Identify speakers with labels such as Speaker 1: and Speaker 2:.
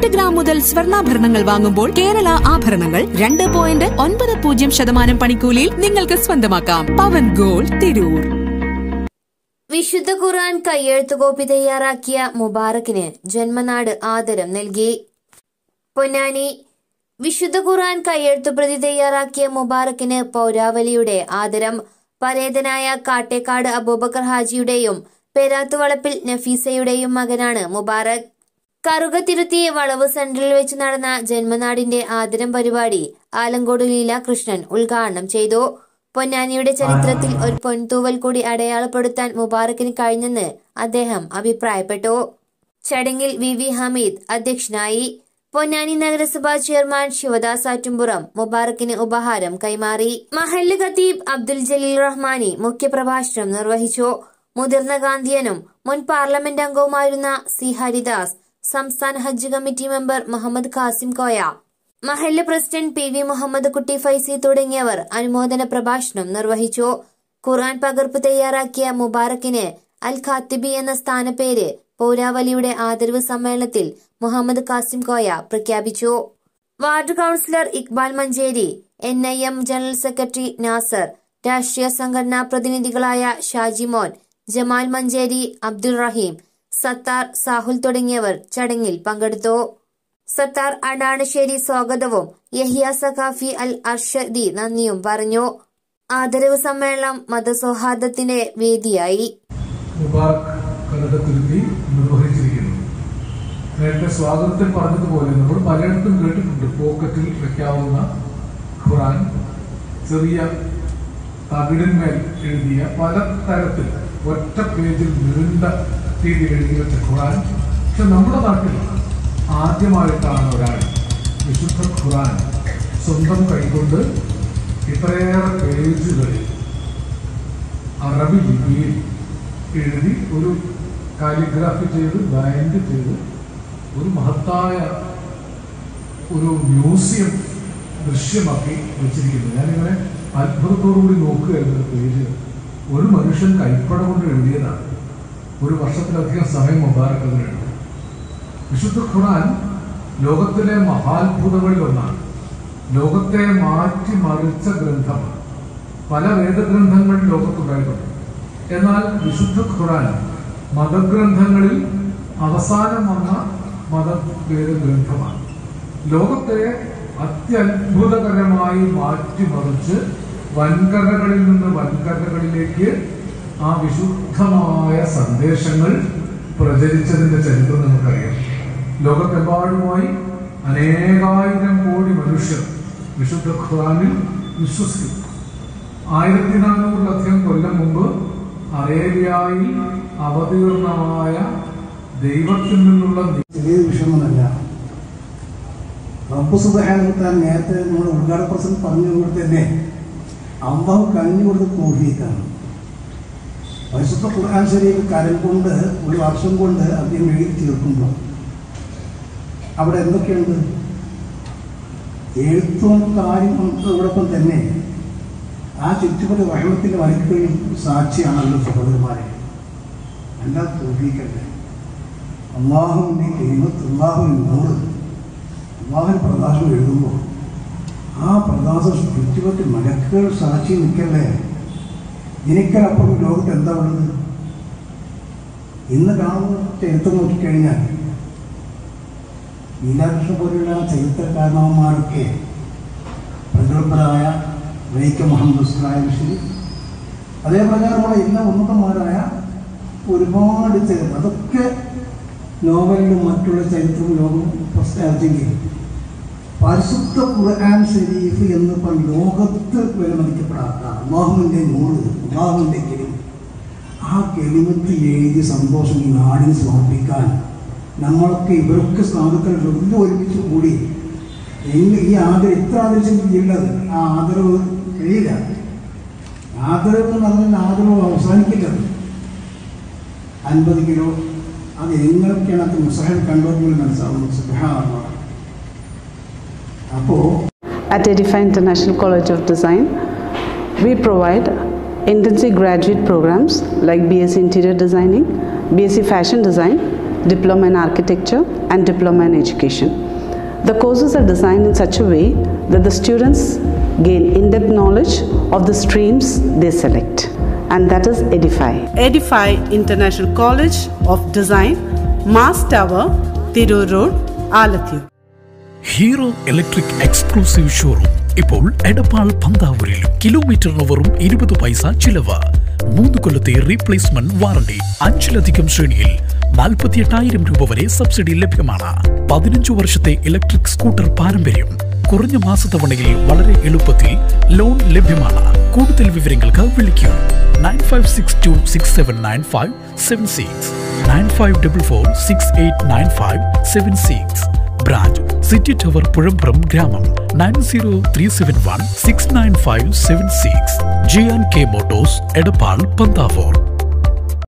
Speaker 1: Gram മുതൽ സ്വർണ്ണാഭരണങ്ങൾ വാങ്ങുമ്പോൾ കേരള ആഭരണങ്ങൾ രണ്ട് പോയിന്റ് ഒൻപത് പൂജ്യം ശതമാനം പണിക്കൂലിയിൽ നിങ്ങൾക്ക് സ്വന്തമാക്കാം പവൻ ഗോൾഡ് തിരൂർ
Speaker 2: വിശുദ്ധ ഖുർആൻ കയ്യെഴുത്തുകോപ്പി തയ്യാറാക്കിയ മുബാറക്കിന് ജന്മനാട് ആദരം നൽകി പൊന്നാനി വിശുദ്ധ ഖുർആൻ കയ്യെഴുത്തുപ്രതി തയ്യാറാക്കിയ മുബാറക്കിന് പൗരാവലിയുടെ ആദരം പരേതനായ കാട്ടേക്കാട് അബൂബക്കർ ഹാജിയുടെയും പെരാത്തുവളപ്പിൽ നഫീസയുടെയും മകനാണ് മുബാറക് കറുകത്തിരുത്തി വളവ് സെന്ററിൽ വെച്ച് നടന്ന ജന്മനാടിന്റെ ആദരം പരിപാടി ആലങ്കോട് ലീല കൃഷ്ണൻ ഉദ്ഘാടനം ചെയ്തു പൊന്നാനിയുടെ ചരിത്രത്തിൽ ഒരു പൊൻതൂവൽ കൂടി അടയാളപ്പെടുത്താൻ മുബാറക്കിന് കഴിഞ്ഞെന്ന് അദ്ദേഹം അഭിപ്രായപ്പെട്ടു ചടങ്ങിൽ വി വി ഹമീദ് അധ്യക്ഷനായി പൊന്നാനി നഗരസഭാ ചെയർമാൻ ശിവദാസ് ആറ്റുംപുറം മുബാറക്കിന് ഉപഹാരം കൈമാറി മഹല്ല് ഖത്തീബ് അബ്ദുൽ ജലീൽ റഹ്മാനി മുഖ്യപ്രഭാഷണം നിർവഹിച്ചു മുതിർന്ന ഗാന്ധിയനും മുൻ പാർലമെന്റ് അംഗവുമായിരുന്ന സി ഹരിദാസ് സംസ്ഥാന ഹജ്ജ് കമ്മിറ്റി മെമ്പർ മുഹമ്മദ് ഖാസിം കോയ മഹല്ല് പ്രസിഡന്റ് പി വി മുഹമ്മദ് കുട്ടി ഫൈസി തുടങ്ങിയവർ അനുമോദന പ്രഭാഷണം നിർവഹിച്ചു ഖുർആൻ പകർപ്പ് തയ്യാറാക്കിയ മുബാറക്കിന് അൽ ഖാത്തിബി എന്ന സ്ഥാനപ്പേര് പൗരാവലിയുടെ ആദരവ് സമ്മേളനത്തിൽ മുഹമ്മദ് കാസിം കോയ പ്രഖ്യാപിച്ചു ward councillor Iqbal Manjeri N I M general secretary Nasar രാഷ്ട്രീയ സംഘടനാ പ്രതിനിധികളായ ഷാജിമോൻ ജമാൽ മഞ്ചേരി അബ്ദുൾ റഹീം സത്താർ സാഹുൽ തുടങ്ങിയവർ ചടങ്ങിൽ പങ്കെടുത്തു സത്താർ അടാണശ്ശേരി സ്വാഗതവും യഹിയ സഖാഫി അൽ അർഷദി നന്ദിയും പറഞ്ഞു ആദരവ് സമ്മേളനം മതസൗഹാർദ്ദത്തിന്റെ വേദിയായി
Speaker 3: മുബാറക് കരുതത്തിരുത്തി നിർവഹിച്ചിരിക്കുന്നു നേരത്തെ സ്വാഗതത്തിൽ പറഞ്ഞതുപോലെ നമ്മൾ പലയിടത്തും കേട്ടിട്ടുണ്ട് പോക്കറ്റിൽ വെക്കാവുന്ന ഖുറാൻ ചെറിയ തകിടിന്മേൽ എഴുതിയ പല തരത്തിൽ ഒറ്റ പേജിൽ നീണ്ട രീതിയിൽ എഴുതി വെച്ച ഖുറാൻ പക്ഷെ നമ്മുടെ നാട്ടിൽ ആദ്യമായിട്ടാണ് ഒരാൾ വിശുദ്ധ ഖുറാൻ സ്വന്തം കൈകൊണ്ട് ഇത്രയേറെ പേജുകളിൽ അറബി ലിപിയിൽ എഴുതി ഒരു കാലിഗ്രാഫി ചെയ്ത് ബൈൻഡ് ചെയ്ത് ഒരു മഹത്തായ ഒരു മ്യൂസിയം ദൃശ്യമാക്കി വെച്ചിരിക്കുന്നു ഞാനിങ്ങനെ അത്ഭുതത്തോടുകൂടി നോക്കുകയായിരുന്നു പേജ് ഒരു മനുഷ്യൻ കൈപ്പട കൊണ്ട് എഴുതിയതാണ് ഒരു വർഷത്തിലധികം സമയം മുബാറക് അതിനെടുത്തു വിശുദ്ധ ഖുറാൻ ലോകത്തിലെ മഹാത്ഭുതങ്ങളിൽ ഒന്നാണ് ലോകത്തെ മാറ്റി മറിച്ച ഗ്രന്ഥമാണ് പല വേദഗ്രന്ഥങ്ങൾ ലോകത്തുണ്ടായിട്ടുണ്ട് എന്നാൽ വിശുദ്ധ ഖുറാൻ മതഗ്രന്ഥങ്ങളിൽ അവസാനം വന്ന മതവേദഗ്രന്ഥമാണ് ലോകത്തെ അത്യത്ഭുതകരമായി മാറ്റിമറിച്ച് വൻകരകളിൽ നിന്ന് വൻകരകളിലേക്ക് ആ വിശുദ്ധമായ സന്ദേശങ്ങൾ പ്രചരിച്ചതിന്റെ ചരിത്രം നമുക്കറിയാം ലോകത്തെമ്പാടുമായി അനേകായിരം കോടി മനുഷ്യർ വിശുദ്ധ ഖുറാനിൽ വിശ്വസിക്കുന്നു ആയിരത്തി നാനൂറിലധികം കൊല്ലം മുമ്പ് അറേബ്യയിൽ അവതീർണമായ ദൈവത്തിൽ നിന്നുള്ള
Speaker 4: ചെറിയ വിഷയമൊന്നുമല്ല റബ്ബ് സുബഹാനത്താൻ നേരത്തെ നമ്മൾ ഉദ്ഘാടന പ്രസംഗം പറഞ്ഞതുകൊണ്ട് തന്നെ അള്ളാഹു കഴിഞ്ഞു കൊടുത്ത തോഫീക്കാണ് പരിശുദ്ധ ഖുർആൻ ശരീഫ് കരം കൊണ്ട് ഒരു വർഷം കൊണ്ട് അദ്ദേഹം എഴുതി തീർക്കുമ്പോൾ അവിടെ എന്തൊക്കെയുണ്ട് എഴുത്തും കാര്യങ്ങളോടൊപ്പം തന്നെ ആ ചുറ്റുപാട് വഹളത്തിൻ്റെ വരക്കുകയും സാക്ഷിയാണല്ലോ സഹോദരന്മാരെ എല്ലാ തോഫീക്കല്ലേ അള്ളാഹുവിൻ്റെ കെയ്മത്ത് അള്ളാഹുവിൻ നൂറ് അള്ളാഹുവിൻ പ്രകാശം എഴുതുമ്പോൾ ആ പ്രകാശം ചുറ്റുപറ്റി മലക്കുകൾ സാക്ഷി നിൽക്കല്ലേ എനിക്കപ്പുറം ലോകത്ത് എന്താ ഉള്ളത് ഇന്ന് കാണുന്ന ചരിത്രം നോക്കിക്കഴിഞ്ഞാൽ ലീലാകൃഷ്ണ പോലെയുള്ള ചരിത്രകാരണവന്മാരൊക്കെ പ്രഗത്ഭരായ വൈക്കം മുഹമ്മദ് ഉസ്ലായും ശരി അതേ പ്രകാരമുള്ള എല്ലാ ഉന്നതന്മാരായ ഒരുപാട് ചരിത്രം അതൊക്കെ നോവലിലും മറ്റുള്ള ചരിത്രവും ലോകം പ്രസ്താവിച്ചെങ്കിൽ പരിശുദ്ധ ഖുർആൻ ഷരീഫ് എന്ന് പറഞ്ഞ ലോകത്ത് വിലമതിക്കപ്പെടാത്ത അള്ളാഹുവിൻ്റെ നൂറ് അള്ളാഹുവിൻ്റെ കെലിമ ആ കെലിമത്ത് എഴുതി സന്തോഷം ഈ നാടിന് സമർപ്പിക്കാൻ നമ്മളൊക്കെ ഇവരൊക്കെ സാധുക്കൾ വെറുതെ ഒരുമിച്ച് കൂടി എങ്ങ ഈ ആദരവ് എത്ര ആദരിച്ചിട്ടുള്ളത് ആ ആദരവ് കഴിയില്ല ആദരവ് എന്ന് പറഞ്ഞാൽ ആദരവ് അവസാനിക്കില്ലത് അൻപത് കിലോ അത് എങ്ങനെയൊക്കെയാണ് അത് മുസാഹിബ് കണ്ടോങ്കിൽ മനസ്സിലാവുന്നത് സുബ്ഹാനല്ലാഹ് അപ്പോൾ
Speaker 5: At Edify International College of Design, we provide intensive graduate programs like BSc Interior Designing, BSc Fashion Design, Diploma in Architecture, and Diploma in Education. The courses are designed in such a way that the students gain in depth knowledge of the streams they select, and that is Edify. Edify International College of Design, Mass Tower, Tirur Road, Alathur.
Speaker 6: Hero electric exclusive showroom ഇപ്പോൾ എടപ്പാൾ പന്താവൂരിൽ കിലോമീറ്ററിന് വെറും ഇരുപത് പൈസ ചിലവ് മൂന്ന് കൊല്ലത്തെ replacement warranty അഞ്ചിലധികം ശ്രേണിയിൽ നാൽപ്പത്തിയെട്ടായിരം രൂപ വരെ സബ്സിഡി ലഭ്യമാണ് പതിനഞ്ചു വർഷത്തെ ഇലക്ട്രിക് സ്കൂട്ടർ പാരമ്പര്യം കുറഞ്ഞ മാസത്തവണയിൽ വളരെ എളുപ്പത്തിൽ ലോൺ ലഭ്യമാണ് കൂടുതൽ വിവരങ്ങൾക്ക് വിളിക്കൂ nine five six two six seven nine five seven six nine five double four six eight nine five seven six branch city tower Puzhampuram ഗ്രാമം nine zero three seven one six nine five seven six G and K motors Edappal Panthavoor